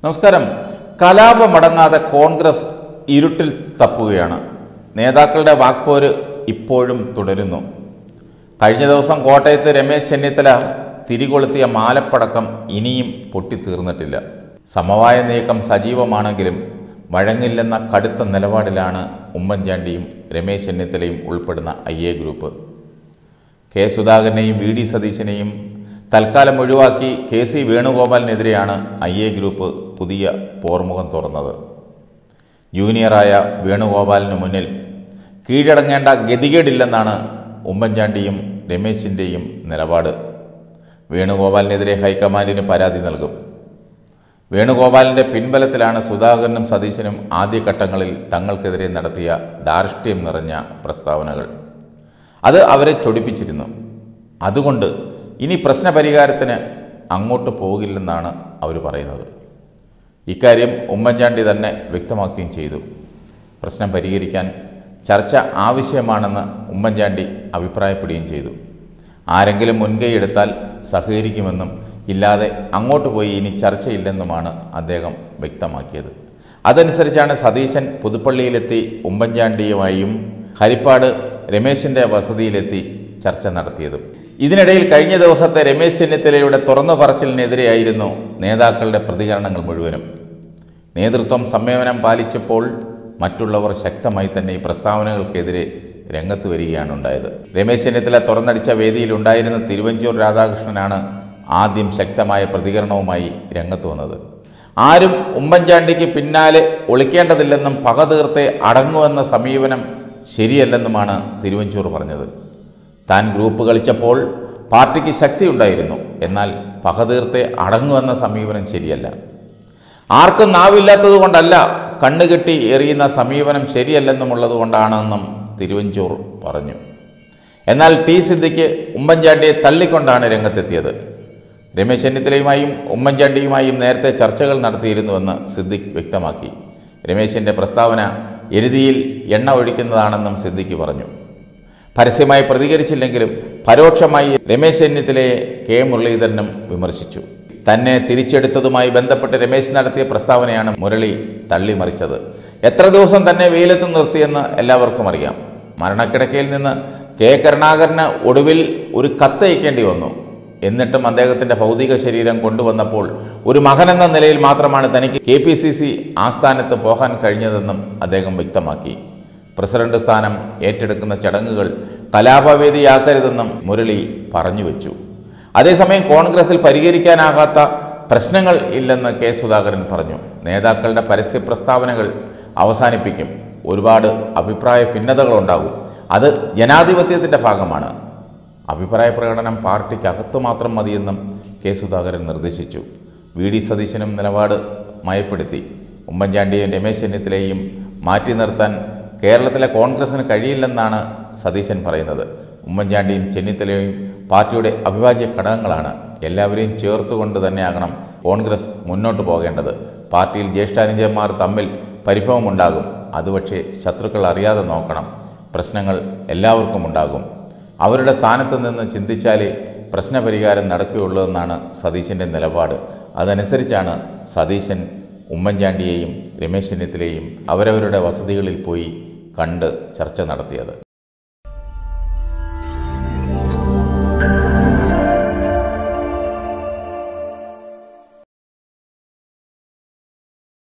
നമസ്കാരം കലാപമടങ്ങാതെ കോൺഗ്രസ് ഇരുട്ടിൽ തപ്പുകയാണ് നേതാക്കളുടെ വാക്പോര് ഇപ്പോഴും തുടരുന്നു കഴിഞ്ഞ ദിവസം കോട്ടയത്ത് രമേശ് ചെന്നിത്തല തിരികൊളുത്തിയ മാലപ്പടക്കം ഇനിയും പൊട്ടിത്തീർന്നിട്ടില്ല സമവായ നീക്കം സജീവമാണെങ്കിലും വഴങ്ങില്ലെന്ന കടുത്ത നിലപാടിലാണ് ഉമ്മൻചാണ്ടിയും രമേശ് ചെന്നിത്തലയും ഉൾപ്പെടുന്ന ഐ എ ഗ്രൂപ്പ് കെ സുധാകരനെയും വി ഡി സതീശനെയും തൽക്കാലം ഒഴിവാക്കി കെ സി വേണുഗോപാലിനെതിരെയാണ് ഐ എ ഗ്രൂപ്പ് പുതിയ പോർമുഖം തുറന്നത് ജൂനിയറായ വേണുഗോപാലിന് മുന്നിൽ കീഴടങ്ങേണ്ട ഗതികേടില്ലെന്നാണ് ഉമ്മൻചാണ്ടിയും രമേശിൻ്റെയും നിലപാട് വേണുഗോപാലിനെതിരെ ഹൈക്കമാൻഡിന് പരാതി നൽകും വേണുഗോപാലിൻ്റെ പിൻബലത്തിലാണ് സുധാകരനും സതീശനും ആദ്യഘട്ടങ്ങളിൽ തങ്ങൾക്കെതിരെ നടത്തിയ ധാർഷ്ട്യം നിറഞ്ഞ പ്രസ്താവനകൾ അത് അവരെ ചൊടിപ്പിച്ചിരുന്നു അതുകൊണ്ട് ഇനി പ്രശ്നപരിഹാരത്തിന് അങ്ങോട്ട് പോകില്ലെന്നാണ് അവർ പറയുന്നത് ഇക്കാര്യം ഉമ്മൻചാണ്ടി തന്നെ വ്യക്തമാക്കുകയും ചെയ്തു പ്രശ്നം പരിഹരിക്കാൻ ചർച്ച ആവശ്യമാണെന്ന് ഉമ്മൻചാണ്ടി അഭിപ്രായപ്പെടുകയും ചെയ്തു ആരെങ്കിലും മുൻകൈ എടുത്താൽ സഹകരിക്കുമെന്നും ഇല്ലാതെ അങ്ങോട്ട് പോയി ഇനി ചർച്ചയില്ലെന്നുമാണ് അദ്ദേഹം വ്യക്തമാക്കിയത് അതനുസരിച്ചാണ് സതീശൻ പുതുപ്പള്ളിയിലെത്തി ഉമ്മൻചാണ്ടിയുമായും ഹരിപ്പാട് രമേശിൻ്റെ വസതിയിലെത്തി ചർച്ച നടത്തിയത് ഇതിനിടയിൽ കഴിഞ്ഞ ദിവസത്തെ രമേശ് ചെന്നിത്തലയുടെ തുറന്നു പറച്ചിലിനെതിരെയായിരുന്നു നേതാക്കളുടെ പ്രതികരണങ്ങൾ മുഴുവനും നേതൃത്വം സംയമനം പാലിച്ചപ്പോൾ മറ്റുള്ളവർ ശക്തമായി തന്നെ ഈ പ്രസ്താവനകൾക്കെതിരെ രംഗത്ത് വരികയാണ് ഉണ്ടായത് രമേശ് ചെന്നിത്തല തുറന്നടിച്ച വേദിയിൽ ഉണ്ടായിരുന്ന തിരുവഞ്ചൂർ രാധാകൃഷ്ണനാണ് ആദ്യം ശക്തമായ പ്രതികരണവുമായി രംഗത്ത് വന്നത് ആരും ഉമ്മൻചാണ്ടിക്ക് പിന്നാലെ ഒളിക്കേണ്ടതില്ലെന്നും പക തീർത്തെ അടങ്ങുമെന്ന സമീപനം ശരിയല്ലെന്നുമാണ് തിരുവഞ്ചൂർ പറഞ്ഞത് താൻ ഗ്രൂപ്പ് കളിച്ചപ്പോൾ പാർട്ടിക്ക് ശക്തിയുണ്ടായിരുന്നു എന്നാൽ പക തീർത്തെ അടങ്ങുമെന്ന സമീപനം ശരിയല്ല ആർക്കും നാവില്ലാത്തത് കൊണ്ടല്ല കണ്ണുകെട്ടി എറിയുന്ന സമീപനം ശരിയല്ലെന്നുമുള്ളത് കൊണ്ടാണെന്നും തിരുവഞ്ചൂർ പറഞ്ഞു എന്നാൽ ടി സിദ്ദിഖ് ഉമ്മൻചാണ്ടിയെ തള്ളിക്കൊണ്ടാണ് രംഗത്തെത്തിയത് രമേശ് ചെന്നിത്തലയുമായും ഉമ്മൻചാണ്ടിയുമായും നേരത്തെ ചർച്ചകൾ നടത്തിയിരുന്നുവെന്ന് സിദ്ദിഖ് വ്യക്തമാക്കി രമേശിൻ്റെ പ്രസ്താവന എരുതിയിൽ എണ്ണ ഒഴിക്കുന്നതാണെന്നും സിദ്ദിഖ് പറഞ്ഞു പരസ്യമായി പ്രതികരിച്ചില്ലെങ്കിലും പരോക്ഷമായി രമേശ് ചെന്നിത്തലയെ കെ മുരളീധരനും വിമർശിച്ചു തന്നെ തിരിച്ചെടുത്തതുമായി ബന്ധപ്പെട്ട് രമേശ് നടത്തിയ പ്രസ്താവനയാണ് മുരളി തള്ളിമറിച്ചത് എത്ര ദിവസം തന്നെ വെയിലത്ത് നിർത്തിയെന്ന് എല്ലാവർക്കും അറിയാം മരണക്കിടക്കയിൽ നിന്ന് കെ കരുണാകരന് ഒടുവിൽ ഒരു കത്തയക്കേണ്ടി വന്നു എന്നിട്ടും അദ്ദേഹത്തിൻ്റെ ഭൗതിക ശരീരം കൊണ്ടുവന്നപ്പോൾ ഒരു മകനെന്ന നിലയിൽ മാത്രമാണ് തനിക്ക് കെ പി സി സി ആസ്ഥാനത്ത് പോകാൻ കഴിഞ്ഞതെന്നും അദ്ദേഹം വ്യക്തമാക്കി പ്രസിഡന്റ് സ്ഥാനം ഏറ്റെടുക്കുന്ന ചടങ്ങുകൾ കലാപവേദിയാക്കരുതെന്നും മുരളി പറഞ്ഞു വെച്ചു അതേസമയം കോൺഗ്രസിൽ പരിഹരിക്കാനാകാത്ത പ്രശ്നങ്ങൾ ഇല്ലെന്ന് കെ സുധാകരൻ പറഞ്ഞു നേതാക്കളുടെ പരസ്യ പ്രസ്താവനകൾ അവസാനിപ്പിക്കും ഒരുപാട് അഭിപ്രായ ഭിന്നതകളുണ്ടാകും അത് ജനാധിപത്യത്തിൻ്റെ ഭാഗമാണ് അഭിപ്രായ പ്രകടനം പാർട്ടിക്കകത്ത് മാത്രം മതിയെന്നും കെ സുധാകരൻ നിർദ്ദേശിച്ചു വി ഡി സതീശനും നിലപാട് മയപ്പെടുത്തി ഉമ്മൻചാണ്ടിയും രമേശ് ചെന്നിത്തലയും മാറ്റി നിർത്താൻ കേരളത്തിലെ കോൺഗ്രസിന് കഴിയില്ലെന്നാണ് സതീശൻ പറയുന്നത് ഉമ്മൻചാണ്ടിയും ചെന്നിത്തലയും പാർട്ടിയുടെ അവിഭാജ്യ ഘടകങ്ങളാണ് എല്ലാവരെയും ചേർത്തുകൊണ്ട് തന്നെയാകണം കോൺഗ്രസ് മുന്നോട്ട് പോകേണ്ടത് പാർട്ടിയിൽ ജ്യേഷ്ഠാനുജന്മാർ തമ്മിൽ പരിഭവമുണ്ടാകും അത് പക്ഷേ ശത്രുക്കൾ അറിയാതെ നോക്കണം പ്രശ്നങ്ങൾ എല്ലാവർക്കും ഉണ്ടാകും അവരുടെ സ്ഥാനത്ത് നിന്ന് ചിന്തിച്ചാലേ പ്രശ്നപരിഹാരം നടക്കുകയുള്ളൂ എന്നാണ് സതീശൻ്റെ നിലപാട് അതനുസരിച്ചാണ് സതീശൻ ഉമ്മൻചാണ്ടിയെയും രമേശ് ചെന്നിത്തലയെയും അവരവരുടെ വസതികളിൽ പോയി കണ്ട് ചർച്ച നടത്തിയത്